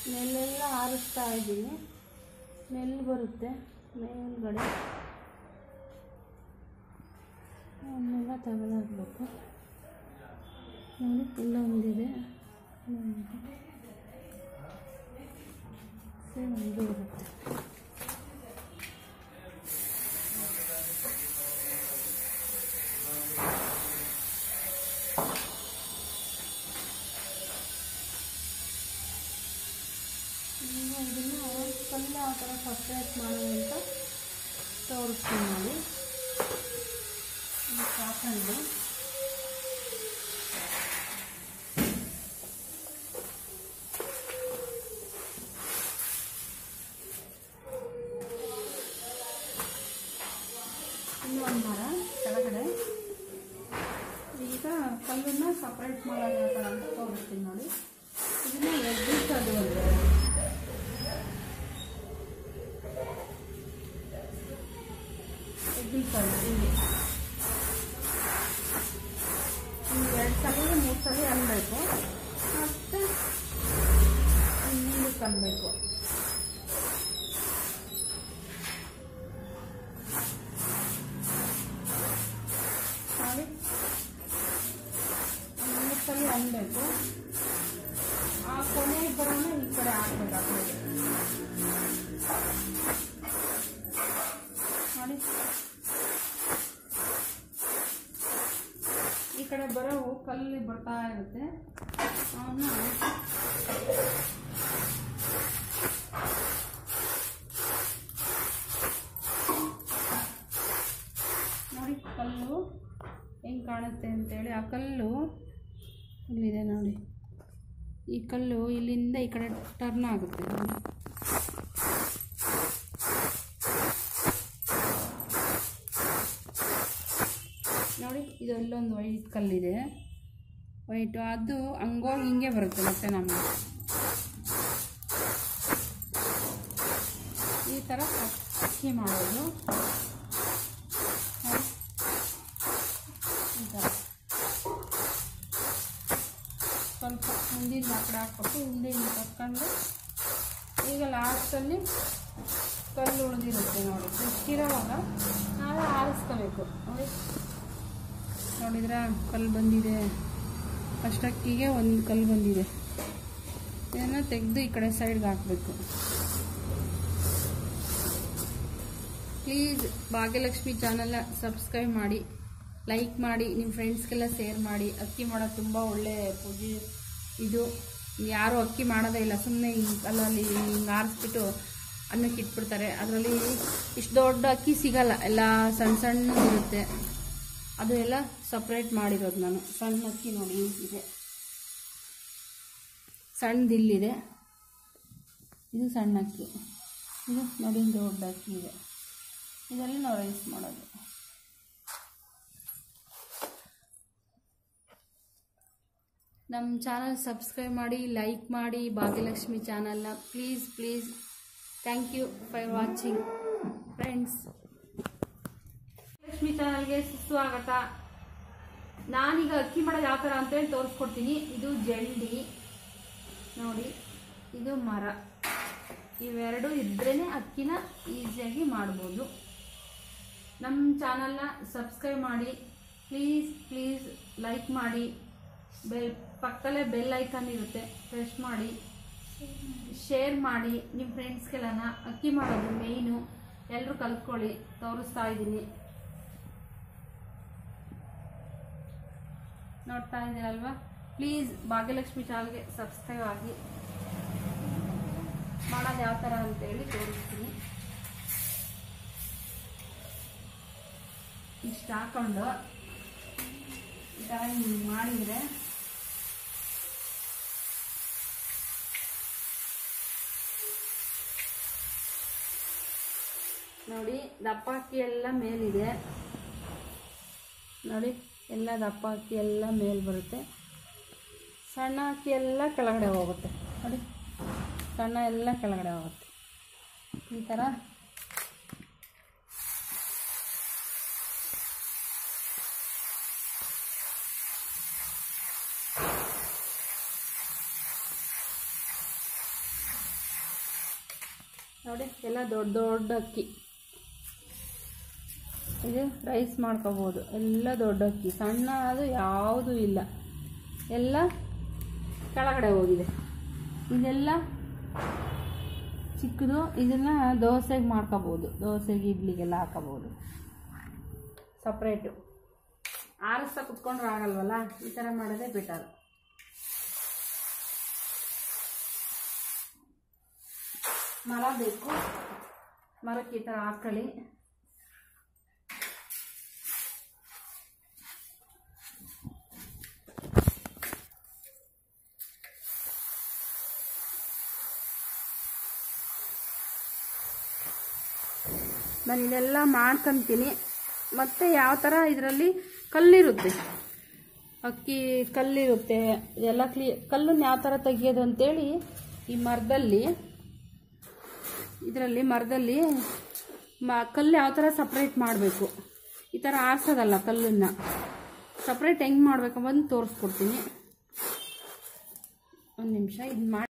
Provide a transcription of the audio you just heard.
ನೆಲ್ಲೆಲ್ಲ ಆರಿಸ್ತಾ ಇದ್ದೀನಿ ನೆಲ್ಲು ಬರುತ್ತೆ ಮೇಲ್ಗಡೆ ಅವನ್ನೆಲ್ಲ ತೆಗೆದಾಕ್ಬೇಕು ನೋಡಿ ಇಲ್ಲೊಂದಿದೆ ಇಲ್ಲೊಂದಿದೆ ಸೇಮ್ ಇದು ಇರುತ್ತೆ ಈಗ ಇದನ್ನು ಕಲ್ಲು ಯಾವ ಥರ ಸಪ್ರೇಟ್ ಮಾಡೋದು ಅಂತ ತೋರಿಸ್ತೀನಿ ನೋಡಿ ಇದು ಕಾಕಂಡು ಇನ್ನೊಂದು ಮರ ಕೆಳಗಡೆ ಈಗ ಕಲ್ಲನ್ನ ಸಪ್ರೇಟ್ ಮಾಡೋದು ಯಾವ ಥರ ಅಂತ ತೋರಿಸ್ತೀನಿ ನೋಡಿ ಇದನ್ನ ಎಗ್ಗಿಸೋದು ಒಂದು ಎಗ್ಗಿಸೋದು ಇಲ್ಲಿ ಒಂದು ಎರಡು ಸಲ ಮೂರು ಸಲ ಅನ್ಬೇಕು ಮತ್ತೆ ಮುಂದಕ್ಕೆ ಅನ್ಬೇಕು ನೋಡಿ ಮೂರು ಸಲ ಅನ್ಬೇಕು ಆ ಕೊನೆ ಬರೋಣ ಈ ಕಡೆ ಹಾಕ್ಬೇಕಾಗ್ತದೆ ನೋಡಿ ಈ ಕಡೆ ಬರೋ ಕಲ್ಲಿ ಬರ್ತಾ ಇರುತ್ತೆ ಅವನ್ನ ನೋಡಿ ಕಲ್ಲು ಹೆಂಗೆ ಕಾಣುತ್ತೆ ಅಂತೇಳಿ ಆ ಕಲ್ಲು ಇಲ್ಲಿದೆ ನೋಡಿ ಈ ಕಲ್ಲು ಇಲ್ಲಿಂದ ಈ ಕಡೆ ಟರ್ನ್ ಆಗುತ್ತೆ ನೋಡಿ ನೋಡಿ ಇದು ಇಲ್ಲೊಂದು ವೈಟ್ ಕಲ್ಲಿದೆ ವೈಟು ಅದು ಹಂಗೋಗಿ ಹಿಂಗೆ ಬರುತ್ತೆ ಮತ್ತೆ ನಮಗೆ ಈ ಥರ ಅಕ್ಕಿ ಮಾಡೋದು ನೋಡಿ. ಈ ಥರ ಸ್ವಲ್ಪ ಮುಂದಿನ ಆ ಕಡೆ ಹಾಕ್ಬಿಟ್ಟು ಹಿಂದಿನ ತಕ್ಕೊಂಡು ಈಗ ಲಾಸ್ಟಲ್ಲಿ ಕಲ್ಲು ಉಳಿದಿರುತ್ತೆ ನೋಡಿ ಇಷ್ಟಿರೋವಾಗ ನಾವೇ ಆರಿಸ್ಕೋಬೇಕು ನೋಡಿ ನೋಡಿದ್ರ ಕಲ್ಲು ಬಂದಿದೆ ಅಷ್ಟಕ್ಕಿಗೆ ಒಂದು ಕಲ್ಲು ಬಂದಿದೆ ಇದನ್ನು ತೆಗೆದು ಈ ಕಡೆ ಸೈಡ್ಗೆ ಹಾಕಬೇಕು ಪ್ಲೀಸ್ ಭಾಗ್ಯಲಕ್ಷ್ಮಿ ಚಾನಲ್ನ ಸಬ್ಸ್ಕ್ರೈಬ್ ಮಾಡಿ ಲೈಕ್ ಮಾಡಿ ನಿಮ್ಮ ಫ್ರೆಂಡ್ಸ್ಗೆಲ್ಲ ಶೇರ್ ಮಾಡಿ ಅಕ್ಕಿ ಮಾಡೋದು ತುಂಬ ಒಳ್ಳೆ ಪೂಜೆ ಇದು ಯಾರೂ ಅಕ್ಕಿ ಮಾಡೋದೇ ಇಲ್ಲ ಸುಮ್ಮನೆ ಹಿಂಗೆ ಕಲ್ಲಲ್ಲಿ ಹಿಂಗೆ ಆರಿಸ್ಬಿಟ್ಟು ಅನ್ನಕ್ಕೆ ಇಟ್ಬಿಡ್ತಾರೆ ಅದರಲ್ಲಿ ಇಷ್ಟು ದೊಡ್ಡ ಅಕ್ಕಿ ಸಿಗಲ್ಲ ಎಲ್ಲ ಸಣ್ಣ ಸಣ್ಣ ಇರುತ್ತೆ ಅದು ಎಲ್ಲ ಸಪ್ರೇಟ್ ಮಾಡಿರೋದು ನಾನು ಸಣ್ಣ ಅಕ್ಕಿ ನೋಡಿ ಇದೆ ಸಣ್ಣದಿಲ್ಲಿದೆ ಇದು ಸಣ್ಣ ಅಕ್ಕಿ ಇದು ನೋಡಿ ದೊಡ್ಡ ಅಕ್ಕಿ ಇದೆ ಇದೆಲ್ಲ ನಾವು ರೈಸ್ ಮಾಡೋದು ನಮ್ಮ ಚಾನಲ್ ಸಬ್ಸ್ಕ್ರೈಬ್ ಮಾಡಿ ಲೈಕ್ ಮಾಡಿ ಭಾಗ್ಯಲಕ್ಷ್ಮಿ ಚಾನಲ್ನ please please thank you for watching friends Lakshmi ಚಾನಲ್ಗೆ ಸುಸ್ವಾಗತ ನಾನೀಗ ಅಕ್ಕಿ ಮಾಡೋದು ಯಾವ ಥರ ಅಂತೇಳಿ ತೋರಿಸ್ಕೊಡ್ತೀನಿ ಇದು ಜಂಡಿ ನೋಡಿ ಇದು ಮರ ಇವೆರಡು ಇದ್ರೇ ಅಕ್ಕಿನ ಈಸಿಯಾಗಿ ಮಾಡ್ಬೋದು ನಮ್ಮ ಚಾನಲ್ನ ಸಬ್ಸ್ಕ್ರೈಬ್ ಮಾಡಿ ಪ್ಲೀಸ್ ಪ್ಲೀಸ್ ಲೈಕ್ ಮಾಡಿ ಬೆಲ್ ಪಕ್ಕದಲ್ಲೇ ಬೆಲ್ ಐಕಾನ್ ಇರುತ್ತೆ ಪ್ರೆಸ್ ಮಾಡಿ ಶೇರ್ ಮಾಡಿ ನಿಮ್ಮ ಫ್ರೆಂಡ್ಸ್ಗೆಲ್ಲನ ಅಕ್ಕಿ ಮಾಡೋದು ಮೇಯ್ನು ಎಲ್ಲರೂ ಕಲ್ತ್ಕೊಳ್ಳಿ ತೋರಿಸ್ತಾ ಇದ್ದೀನಿ ನೋಡ್ತಾ ಇದ್ದೀರಲ್ವಾ ಪ್ಲೀಸ್ ಭಾಗ್ಯಲಕ್ಷ್ಮಿ ಚಾನಲ್ಗೆ ಸಬ್ಸ್ಕ್ರೈಬ್ ಆಗಿ ಮಾಡೋದು ಯಾವ ಥರ ಅಂತೇಳಿ ತೋರಿಸ್ತೀನಿ ಇಷ್ಟು ಹಾಕೊಂಡು ಈ ಥರ ಹಿಂಗೆ ಮಾಡಿದರೆ ನೋಡಿ ದಪ್ಪ ಅಕ್ಕಿ ಎಲ್ಲ ಮೇಲಿದೆ ನೋಡಿ ಎಲ್ಲ ದಪ್ಪ ಅಕ್ಕಿ ಎಲ್ಲ ಮೇಲೆ ಬರುತ್ತೆ ಸಣ್ಣ ಅಕ್ಕಿ ಎಲ್ಲ ಕೆಳಗಡೆ ಹೋಗುತ್ತೆ ನೋಡಿ ಸಣ್ಣ ಎಲ್ಲ ಕೆಳಗಡೆ ಹೋಗುತ್ತೆ ಈ ಥರ ನೋಡಿ ಎಲ್ಲ ದೊಡ್ಡ ದೊಡ್ಡ ಅಕ್ಕಿ ಇದು ರೈಸ್ ಮಾಡ್ಕೋಬೋದು ಎಲ್ಲ ದೊಡ್ಡ ಅಕ್ಕಿ ಸಣ್ಣ ಅದು ಯಾವುದೂ ಇಲ್ಲ ಎಲ್ಲ ಕೆಳಗಡೆ ಹೋಗಿದೆ ಇದೆಲ್ಲ ಚಿಕ್ಕದು ಇದನ್ನು ದೋಸೆಗೆ ಮಾಡ್ಕೋಬೋದು ದೋಸೆಗೆ ಇಡ್ಲಿಗೆಲ್ಲ ಹಾಕೋಬೋದು ಸಪ್ರೇಟು ಆರಿಸ್ತಾ ಕುತ್ಕೊಂಡ್ರೆ ಆಗಲ್ವಲ್ಲ ಈ ಥರ ಮಾಡೋದೇ ಬೆಟರ್ ಮರ ಬೇಕು ಮರಕ್ಕೆ ಈ ಥರ ಹಾಕೊಳ್ಳಿ ನಾನು ಇದೆಲ್ಲ ಮಾಡ್ಕೊತೀನಿ ಮತ್ತು ಯಾವ ಥರ ಇದರಲ್ಲಿ ಕಲ್ಲಿರುತ್ತೆ ಅಕ್ಕಿ ಕಲ್ಲಿರುತ್ತೆ ಇದೆಲ್ಲ ಕ್ಲೀ ಕಲ್ಲನ್ನು ಯಾವ ಥರ ತೆಗಿಯೋದು ಅಂತೇಳಿ ಈ ಮರದಲ್ಲಿ ಇದರಲ್ಲಿ ಮರದಲ್ಲಿ ಮ ಕಲ್ಲು ಯಾವ ಥರ ಸಪ್ರೇಟ್ ಮಾಡಬೇಕು ಈ ಥರ ಆರಿಸೋದಲ್ಲ ಕಲ್ಲನ್ನು ಸಪ್ರೇಟ್ ಹೆಂಗೆ ಮಾಡಬೇಕು ಬಂದು ತೋರಿಸ್ಕೊಡ್ತೀನಿ ಒಂದು ನಿಮಿಷ ಇದು ಮಾಡಿ